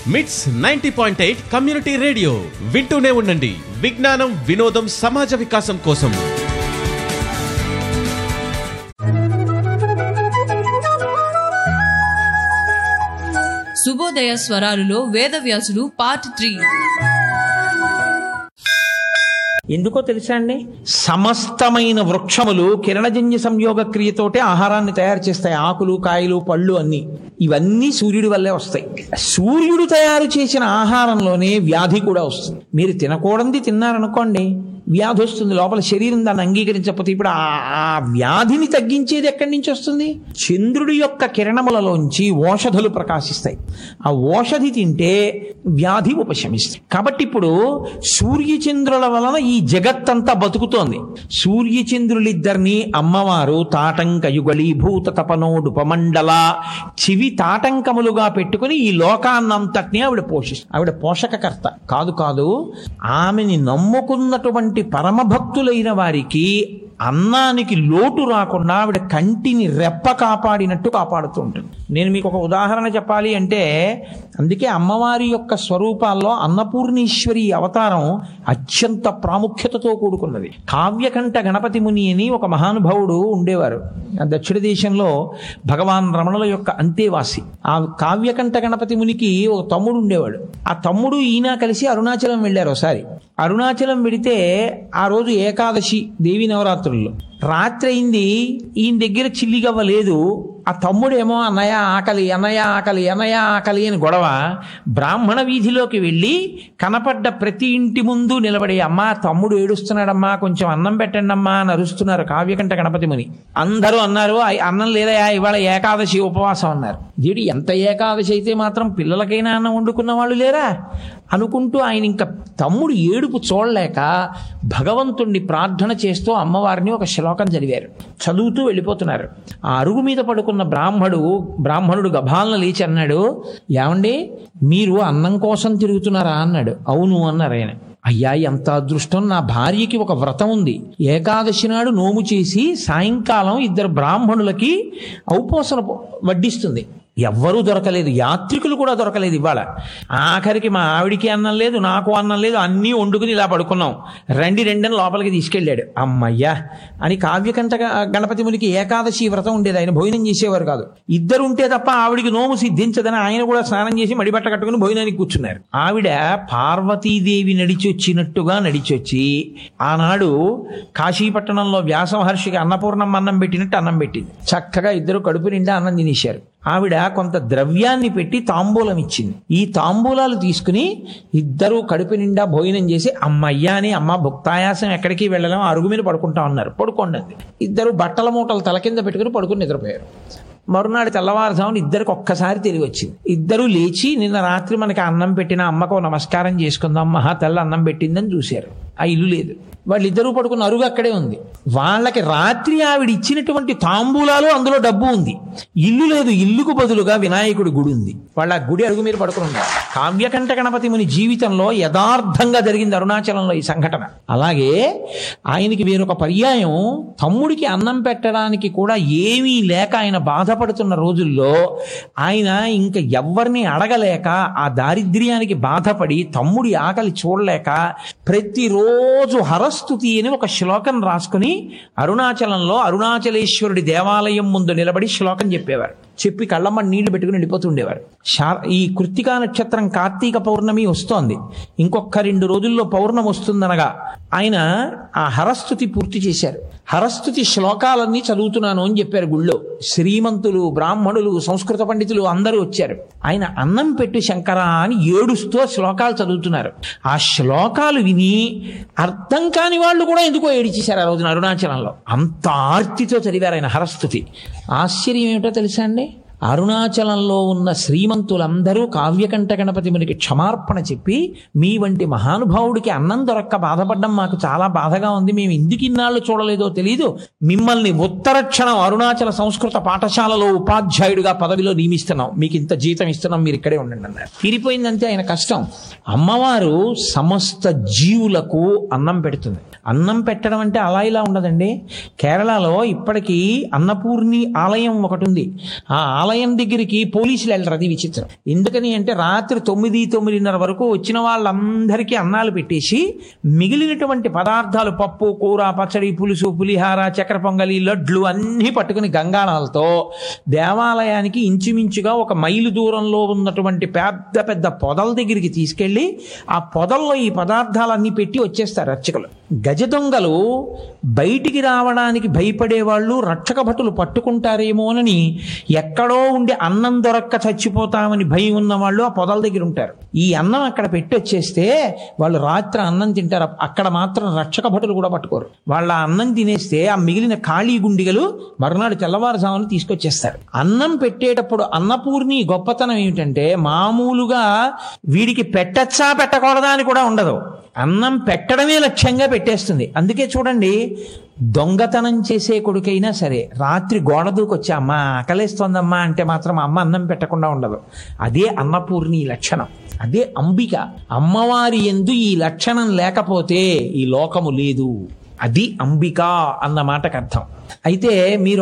మిట్స్ ninety point eight community radio వింటూనే ఉండండి విజ్ఞానం వినోదం సమాజ వికాసం కోసం శుభోదయ స్వరాలులో వేదవ్యాసుడు పార్ట్ త్రీ ఎందుకో తెలుసా అండి సమస్తమైన వృక్షములు కిరణజన్య సంయోగ క్రియతోటే ఆహారాన్ని తయారు చేస్తాయి ఆకులు కాయలు పళ్ళు అన్ని ఇవన్నీ సూర్యుడి వల్లే వస్తాయి సూర్యుడు తయారు చేసిన ఆహారంలోనే వ్యాధి కూడా వస్తుంది మీరు తినకూడనిది తిన్నారనుకోండి వ్యాధి వస్తుంది లోపల శరీరం దాన్ని అంగీకరించకపోతే ఇప్పుడు ఆ- ఆ వ్యాధిని తగ్గించేది ఎక్కడి నుంచి వస్తుంది చంద్రుడి యొక్క కిరణములలోంచి ఓషధులు ప్రకాశిస్తాయి ఆ ఓషధి తింటే వ్యాధి ఉపశమిస్తుంది కాబట్టి ఇప్పుడు సూర్యచంద్రుల వలన ఈ జగత్తంతా బతుకుతోంది సూర్యచంద్రులిద్దరిని అమ్మవారు తాటంక యుగళీభూత తపనోడుపమండల చివి తాటంకములుగా పెట్టుకుని ఈ లోకాన్నంతటినీ ఆవిడ పోషిస్తుంది ఆవిడ పోషకకర్త కాదు కాదు ఆమెని నమ్ముకున్నటువంటి పరమభక్తులైన వారికి అన్నానికి లోటు రాకుండా ఆవిడ కంటిని రెప్ప కాపాడినట్టు కాపాడుతూ ఉంటుంది నేను మీకు ఒక ఉదాహరణ చెప్పాలి అంటే అందుకే అమ్మవారి యొక్క స్వరూపాల్లో అన్నపూర్ణేశ్వరి అవతారం అత్యంత ప్రాముఖ్యతతో కూడుకున్నది కావ్యకంఠ గణపతి ముని అని ఒక మహానుభావుడు ఉండేవారు ఆ దక్షిణ దేశంలో భగవాన్ రమణుల యొక్క అంతేవాసి ఆ కావ్యకంఠ గణపతి మునికి ఒక తమ్ముడు ఉండేవాడు ఆ తమ్ముడు ఈయన కలిసి అరుణాచలం వెళ్ళారు ఒకసారి అరుణాచలం వెడితే ఆ రోజు ఏకాదశి దేవి నవరాత్రుల్లో రాత్రి అయింది ఈయన దగ్గర చిల్లిగవ్వ లేదు ఆ తమ్ముడేమో అన్నయ్య ఆకలి అన్నయ్య ఆకలి అన్నయ్య ఆకలి అని గొడవ బ్రాహ్మణ వీధిలోకి వెళ్ళి కనపడ్డ ప్రతి ఇంటి ముందు నిలబడి అమ్మా తమ్ముడు ఏడుస్తున్నాడమ్మా కొంచెం అన్నం పెట్టండి అమ్మా అని అరుస్తున్నారు కావ్యకంఠ గణపతి ముని అందరూ అన్నారు "ఐ, అన్నం లేదయా ఇవాళ ఏకాదశి ఉపవాసం అన్నారు దీడి ఎంత ఏకాదశి అయితే మాత్రం పిల్లలకైనా అన్నం వండుకున్న వాళ్ళు లేరా అనుకుంటూ ఆయన ఇంకా తమ్ముడు ఏడుపు చూడలేక భగవంతుణ్ణి ప్రార్థన చేస్తూ అమ్మవారిని ఒక శ్లోకం చదివారు చదువుతూ వెళ్ళిపోతున్నారు ఆ అరుగు మీద పడుకున్న బ్రాహ్మడు బ్రాహ్మణుడు గభాలను లేచి అన్నాడు ఏమండి మీరు అన్నం కోసం తిరుగుతున్నారా అన్నాడు అవును అన్నారు ఆయన అయ్యా ఎంత అదృష్టం నా భార్యకి ఒక వ్రతం ఉంది ఏకాదశి నాడు నోము చేసి సాయంకాలం ఇద్దరు బ్రాహ్మణులకి ఔపోసన వడ్డిస్తుంది ఎవ్వరూ దొరకలేదు యాత్రికులు కూడా దొరకలేదు ఇవాళ ఆఖరికి మా ఆవిడికి అన్నం లేదు నాకు అన్నం లేదు అన్నీ వండుకుని ఇలా పడుకున్నాం రండి రెండని లోపలికి తీసుకెళ్ళాడు అమ్మయ్యా అని కావ్యకంఠ గ- గణపతి మునికి ఏకాదశి వ్రతం ఉండేది ఆయన భోజనం చేసేవారు కాదు ఇద్దరు ఉంటే తప్ప ఆవిడికి నోము సిద్ధించదని ఆయన కూడా స్నానం చేసి మడిబట్ట కట్టుకుని భోజనానికి కూర్చున్నారు ఆవిడ పార్వతీదేవి నడిచి వచ్చినట్టుగా నడిచొచ్చి ఆనాడు కాశీపట్టణంలో వ్యాస మహర్షికి అన్నపూర్ణం అన్నం పెట్టినట్టు అన్నం పెట్టింది చక్కగా ఇద్దరు కడుపు నిండా అన్నం తినేశారు ఆవిడ కొంత ద్రవ్యాన్ని పెట్టి తాంబూలం ఇచ్చింది ఈ తాంబూలాలు తీసుకుని ఇద్దరు కడుపు నిండా భోజనం చేసి అమ్మయ్యా అని అమ్మ భుక్తాయాసం ఎక్కడికి వెళ్ళలేం అరుగు మీద పడుకుంటా ఉన్నారు పడుకోండి అంది. ఇద్దరు బట్టల మూటలు తల కింద పెట్టుకుని పడుకుని నిద్రపోయారు మరునాడు తెల్లవారుజామున ఇద్దరికి ఒక్కసారి తిరిగి వచ్చింది ఇద్దరు లేచి నిన్న రాత్రి మనకి అన్నం పెట్టిన అమ్మకు నమస్కారం చేసుకుందాం మహా తెల్ల అన్నం పెట్టిందని చూశారు ఆ ఇల్లు లేదు వాళ్ళిద్దరూ పడుకున్న అరుగు అక్కడే ఉంది వాళ్ళకి రాత్రి ఆవిడ ఇచ్చినటువంటి తాంబూలాలు అందులో డబ్బు ఉంది ఇల్లు లేదు ఇల్లుకు బదులుగా వినాయకుడి గుడి ఉంది వాళ్ళ ఆ గుడి అరుగు మీద పడుకుని ఉన్నారు కావ్యకంఠ గణపతి ముని జీవితంలో యథార్థంగా జరిగింది అరుణాచలంలో ఈ సంఘటన అలాగే ఆయనకి వేరొక పర్యాయం తమ్ముడికి అన్నం పెట్టడానికి కూడా ఏమీ లేక ఆయన బాధపడుతున్న రోజుల్లో ఆయన ఇంకా ఎవరిని అడగలేక ఆ దారిద్ర్యానికి బాధపడి తమ్ముడి ఆకలి చూడలేక ప్రతిరోజు హరస్తుతి అని ఒక శ్లోకం రాసుకుని అరుణాచలంలో అరుణాచలేశ్వరుడి దేవాలయం ముందు నిలబడి శ్లోకం చెప్పేవారు చెప్పి కళ్ళమ్మ నీళ్లు పెట్టుకుని వెళ్ళిపోతుండేవారు శా- ఈ కృత్తికా నక్షత్రం కార్తీక పౌర్ణమి వస్తోంది ఇంకొక రెండు రోజుల్లో పౌర్ణమి వస్తుందనగా ఆయన ఆ హరస్థుతి పూర్తి చేశారు హరస్థుతి శ్లోకాలన్నీ చదువుతున్నాను అని చెప్పారు గుళ్ళో శ్రీమంతులు బ్రాహ్మణులు సంస్కృత పండితులు అందరూ వచ్చారు ఆయన అన్నం పెట్టు శంకర అని ఏడుస్తూ ఆ శ్లోకాలు చదువుతున్నారు ఆ శ్లోకాలు విని అర్థం కాని వాళ్ళు కూడా ఎందుకో ఏడిచేశారు ఆ రోజున అరుణాచలంలో అంత ఆర్తితో చదివారు ఆయన హరస్థుతి ఆశ్చర్యం ఏమిటో తెలుసా అండి అరుణాచలంలో ఉన్న శ్రీమంతులందరూ కావ్యకంఠ గణపతి మునికి క్షమార్పణ చెప్పి మీ వంటి మహానుభావుడికి అన్నం దొరక్క బాధపడడం మాకు చాలా బాధగా ఉంది మేము ఎందుకు ఇన్నాళ్ళు చూడలేదో తెలియదు మిమ్మల్ని ఉత్తర క్షణం అరుణాచల సంస్కృత పాఠశాలలో ఉపాధ్యాయుడిగా పదవిలో నియమిస్తున్నాం మీకు ఇంత జీతం ఇస్తున్నాం మీరు ఇక్కడే ఉండండి అన్నారు తీరిపోయిందంతే ఆయన కష్టం అమ్మవారు సమస్త జీవులకు అన్నం పెడుతుంది అన్నం పెట్టడం అంటే అలా ఇలా ఉండదండి కేరళలో ఇప్పటికీ అన్నపూర్ణి ఆలయం ఒకటి ఉంది ఆ ఆలయం ఆలయం దగ్గరికి పోలీసులు వెళ్ళరు అది విచిత్రం ఎందుకని అంటే రాత్రి తొమ్మిది తొమ్మిదిన్నర వరకు వచ్చిన వాళ్ళందరికీ అన్నాలు పెట్టేసి మిగిలినటువంటి పదార్థాలు పప్పు కూర పచ్చడి పులుసు పులిహార చక్కెర పొంగలి లడ్లు అన్నీ పట్టుకుని గంగాళాలతో దేవాలయానికి ఇంచుమించుగా ఒక మైలు దూరంలో ఉన్నటువంటి పెద్ద పెద్ద పొదల దగ్గరికి తీసుకెళ్ళి ఆ పొదల్లో ఈ పదార్థాలన్నీ పెట్టి వచ్చేస్తారు అర్చకులు గజ దొంగలు బయటికి రావడానికి భయపడే వాళ్ళు రక్షక భటులు పట్టుకుంటారేమోనని ఎక్కడో ఉండి అన్నం దొరక్క చచ్చిపోతామని భయం ఉన్న వాళ్ళు ఆ పొదల దగ్గర ఉంటారు ఈ అన్నం అక్కడ పెట్టి వచ్చేస్తే వాళ్ళు రాత్రి అన్నం తింటారు అక్కడ మాత్రం రక్షక భటులు కూడా పట్టుకోరు వాళ్ళ అన్నం తినేస్తే ఆ మిగిలిన ఖాళీ గుండిగలు మరునాడు తెల్లవారుజామున తీసుకొచ్చేస్తారు అన్నం పెట్టేటప్పుడు అన్నపూర్ణి గొప్పతనం ఏమిటంటే మామూలుగా వీడికి పెట్టచ్చా పెట్టకూడదా అని కూడా ఉండదు అన్నం పెట్టడమే లక్ష్యంగా పెట్టేస్తుంది అందుకే చూడండి దొంగతనం చేసే కొడుకైనా సరే రాత్రి గోడ దూకొచ్చి అమ్మ ఆకలేస్తోందమ్మా అంటే మాత్రం అమ్మ అన్నం పెట్టకుండా ఉండదు అదే అన్నపూర్ణి లక్షణం అదే అంబిక అమ్మవారి ఎందు ఈ లక్షణం లేకపోతే ఈ లోకము లేదు అది అంబిక అన్న మాటకు అర్థం అయితే మీరు